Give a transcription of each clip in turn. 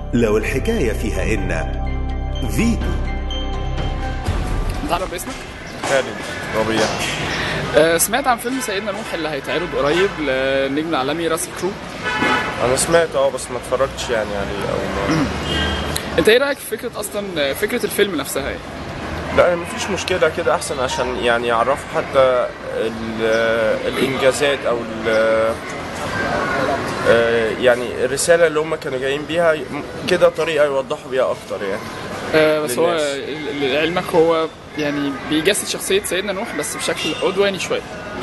لو الحكاية فيها إن فيتو تعرف باسمك؟ خالد ربيع آه، سمعت عن فيلم سيدنا نوح اللي هيتعرض قريب للنجم العالمي راسل كرو انا سمعت اه بس ما اتفرجتش يعني عليه او ما انت ايه رايك في فكره اصلا فكره الفيلم نفسها يعني؟ لا مفيش مشكلة كده أحسن عشان يعني يعرفوا حتى ال- الإنجازات أو ال- آه، يعني الرسالة اللي هم كانوا جايين بيها كده طريقة يوضحوا بيها أكتر يعني آه بس هو للناس. ل- لعلمك هو يعني بيجسد شخصيه سيدنا نوح بس بشكل عدواني شويه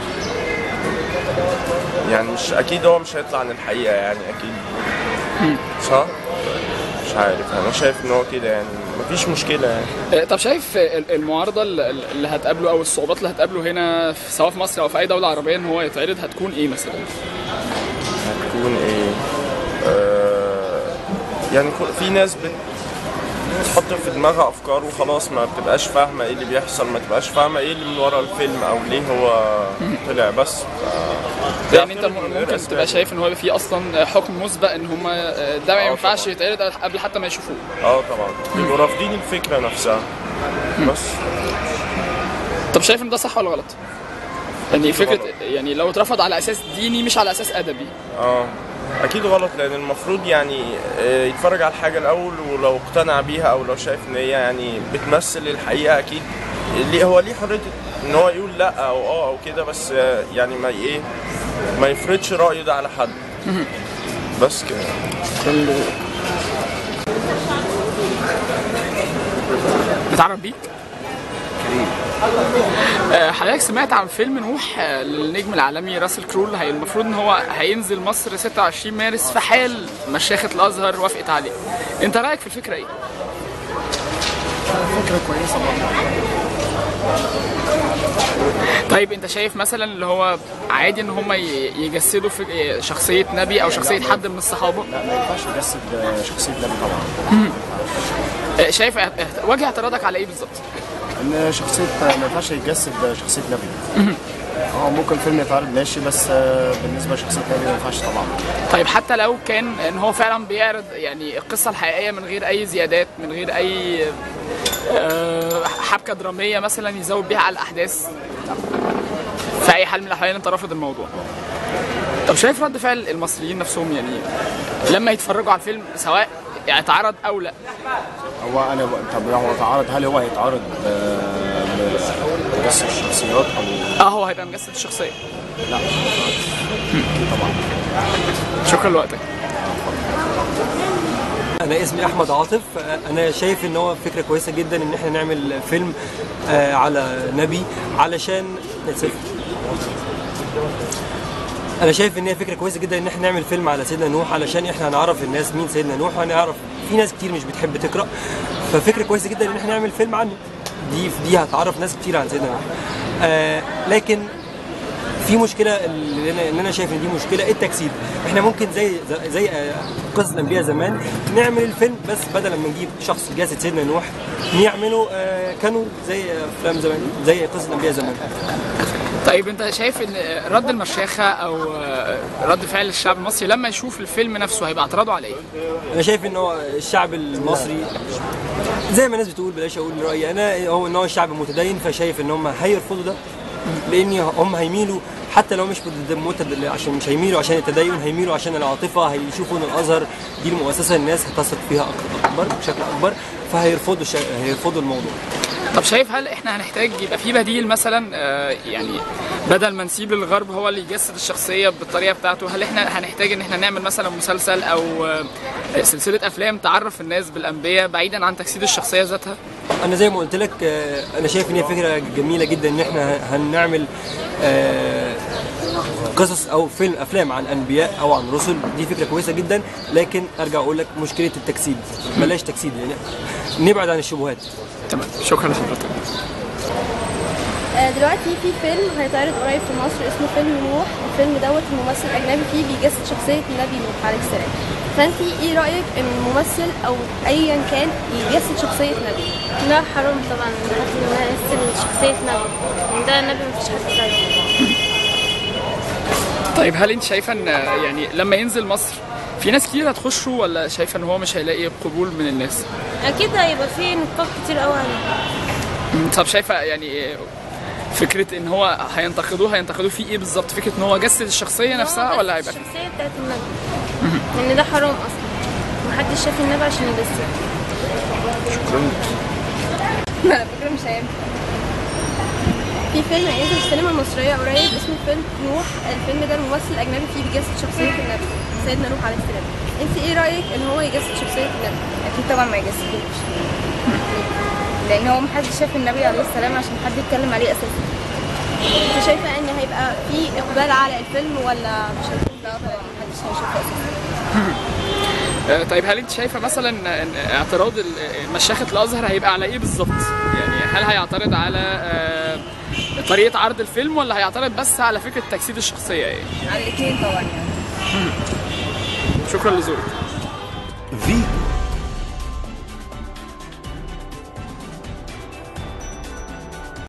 يعني مش أكيد هو مش هيطلع عن الحقيقة يعني أكيد صح؟ مش عارف أنا شايف إن هو كده يعني مفيش مشكلة يعني آه، طب شايف ال- المعارضه اللي اللي هتقابله او الصعوبات اللي هتقابله هنا في- سواء في مصر او في اي دوله عربيه ان هو يتعرض هتكون ايه مثلا؟ هتكون ايه آه يعني كل- في ناس بت- بتحط في دماغها افكار وخلاص ما بتبقاش فاهمه ايه اللي بيحصل ما تبقاش فاهمه ايه اللي من ورا الفيلم او ليه هو طلع بس ف- يعني انت بيعترضوا من غير ممكن أسباب. تبقى شايف ان هو في اصلا حكم مسبق ان هم ده ما آه، ينفعش طبعاً. يتعرض قبل حتى ما يشوفوه اه طبعا بيبقوا رافضين الفكره نفسها بس طب شايف ان ده صح ولا غلط؟ يعني فكره يعني لو اترفض على اساس ديني مش على اساس ادبي اه اكيد غلط لان المفروض يعني آه، يتفرج على الحاجه الاول ولو اقتنع بيها او لو شايف ان هي يعني بتمثل الحقيقه اكيد ليه هو ليه حريه ان هو يقول لا او اه او كده بس آه، يعني ما ايه ما يفرضش رايه ده على حد بس كده نتعرف بيك؟ آه، حضرتك سمعت عن فيلم نوح آه، للنجم العالمي راسل كرو اللي هي المفروض ان هو هينزل مصر 26 مارس في حال مشيخة الازهر وافقت عليه. انت رايك في الفكره ايه؟ فكرة كويسة برضه طيب انت شايف مثلا اللي هو عادي ان هم يجسدوا في شخصيه نبي او شخصيه حد من الصحابه لا ما ينفعش يجسد شخصية نبي طبعا آه، شايف اعت- وجه اعتراضك على ايه بالظبط؟ ان شخصية ما ينفعش يجسد شخصية نبي اه ممكن فيلم يتعرض ماشي بس آه، بالنسبة لشخصية نبي ما ينفعش طبعا طيب حتى لو كان ان هو فعلا بيعرض يعني القصه الحقيقيه من غير اي زيادات من غير اي آه، حبكه دراميه مثلا يزود بيها على الاحداث في اي حال من الاحوال انت رافض الموضوع طب شايف رد فعل المصريين نفسهم يعني لما يتفرجوا على الفيلم سواء اتعرض او لا هو انا طب هو اتعرض هل هو هيتعرض ب- ب- بس الشخصيات او اه هو هيبقى مجسد الشخصيه لا طبعا شكرا لوقتك انا اسمي احمد عاطف انا شايف ان هو فكره كويسه جدا ان احنا نعمل فيلم آه، على نبي علشان نتسف. انا شايف ان هي فكره كويسه جدا ان احنا نعمل فيلم على سيدنا نوح علشان احنا هنعرف الناس مين سيدنا نوح وهنعرف في ناس كتير مش بتحب تقرا ففكره كويسه جدا ان احنا نعمل فيلم عنه دي دي هتعرف ناس كتير عن سيدنا نوح آه لكن في مشكله اللي انا اللي انا شايف ان دي مشكله التجسيد احنا ممكن زي زي آه، قصص الانبياء زمان نعمل الفيلم بس بدل ما نجيب شخص جاسد سيدنا نوح نعمله آه، كانوا زي افلام زمان زي قصص الانبياء زمان طيب انت شايف ان رد المشيخه او رد فعل الشعب المصري لما يشوف الفيلم نفسه هيبقى اعتراضه على ايه؟ انا شايف ان هو الشعب المصري زي ما الناس بتقول بلاش اقول رايي انا هو ان هو الشعب متدين فشايف ان هم هيرفضوا ده لان هم هيميلوا حتى لو مش ضد متد... عشان مش هيميلوا عشان التدين هيميلوا عشان العاطفه هيشوفوا ان الازهر دي المؤسسه الناس هتثق فيها أك- اكبر بشكل اكبر فهيرفضوا ش... هيرفضوا الموضوع طب شايف هل احنا هنحتاج يبقى في بديل مثلا آه، يعني بدل ما نسيب الغرب هو اللي يجسد الشخصيه بالطريقه بتاعته هل احنا هنحتاج ان احنا نعمل مثلا مسلسل او آه، سلسله افلام تعرف الناس بالانبياء بعيدا عن تجسيد الشخصيه ذاتها؟ انا زي ما قلت لك آه، انا شايف ان هي فكره جميله جدا ان احنا هنعمل آه، قصص او فيلم افلام عن انبياء او عن رسل دي فكره كويسه جدا لكن ارجع اقول لك مشكله التجسيد بلاش تجسيد يعني نبعد عن الشبهات تمام شكرا لحضرتك آه، دلوقتي في فيلم هيتعرض قريب في مصر اسمه فيلم نوح الفيلم دوت الممثل الاجنبي فيه بيجسد شخصيه النبي نوح عليه السلام فانت ايه رايك ان الممثل او ايا كان يجسد شخصيه نبي لا حرام طبعا حد يمثل شخصية نبي لأن ده نبي مفيش حد زيه طيب هل انت شايفه ان آه، يعني لما ينزل مصر في ناس كتير هتخشه ولا شايفه ان هو مش هيلاقي قبول من الناس اكيد هيبقى فيه نقاط كتير قوي عليه مم، طب شايفه يعني إيه فكره ان هو هينتقدوه هينتقدوه في ايه بالظبط فكره ان هو جسد الشخصيه نفسها هو ولا بس هيبقى الشخصيه بتاعت النبي لان ده حرام اصلا محدش شاف النبي عشان يجسده على فكرة مش هينفع في فيلم هينزل في السينما المصرية قريب اسمه فيلم نوح الفيلم ده الممثل الأجنبي فيه بيجسد شخصية النبي سيدنا نوح عليه السلام انت ايه رأيك ان هو يجسد شخصية النبي؟ اكيد طبعا ما يجسدوش لان هو محدش شاف النبي عليه السلام عشان حد يتكلم عليه اساسا انت شايفة ان هيبقى في اقبال على الفيلم ولا مش هيكون لا طبعا محدش هيشوفه اساسا آه، طيب هل انت شايفه مثلا ان اعتراض ال- مشيخه الازهر هيبقى على ايه بالظبط؟ يعني هل هيعترض على آه، طريقه عرض الفيلم ولا هيعترض بس على فكره تجسيد الشخصيه يعني؟ على الاثنين طبعا يعني شكرا لزورك فيتو